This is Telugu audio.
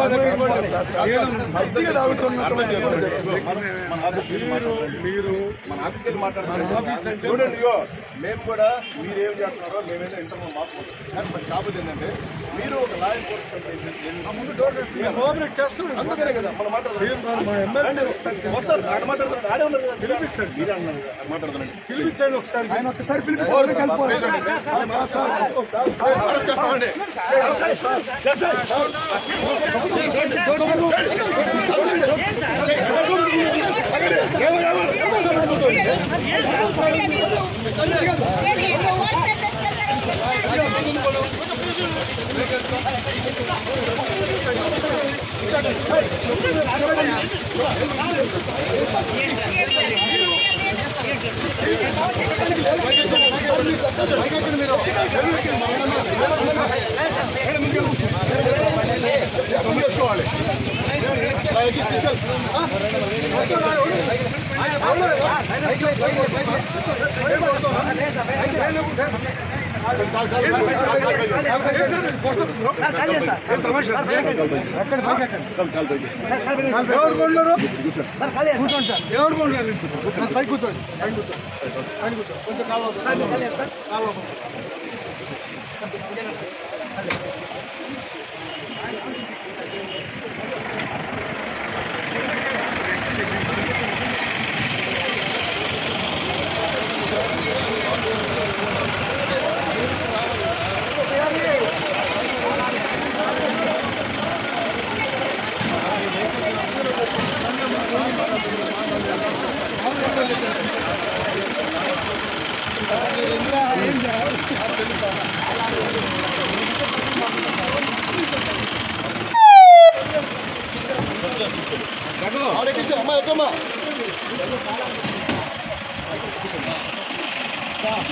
మజ్జిగ తాగుతున్నటువంటి మన ఆఫీస్కి వెళ్ళి మాట్లాడండి. మన ఆఫీస్కి వెళ్ళి మాట్లాడండి. చూడండి ఇగో మేము కూడా మీరు ఏం చేస్తున్నారో మేమేదో ఇంత మాకు కానీ మరి కాకపోతే ఏంటంటే మీరు ఒక లాయర్ కోర్స్ కోఆపరేట్ చేస్తున్నాం అందుకనే కదా మనం మాట్లాడదాం మా ఎమ్మెల్సీ ఒకసారి వస్తారు ఆడ మాట్లాడుతున్నారు ఆడే ఉన్నారు కదా పిలిపించండి మీరే అన్నారు కదా, మాట్లాడుతున్నాండి పిలిపించండి ఒకసారి ఆయన ఒకసారి అరెస్ట్ చేస్తామండి చేసుకోవాలి ఎవరు కొన్నారు కూర్చోండి సార్ ఎవరు కొన్నారు పై కూర్చోండి పైన కూర్చోండి పైన కూర్చోండి కొంచెం కావాలి ఆడెక్కించు అమ్మా ఎక్కమ్మా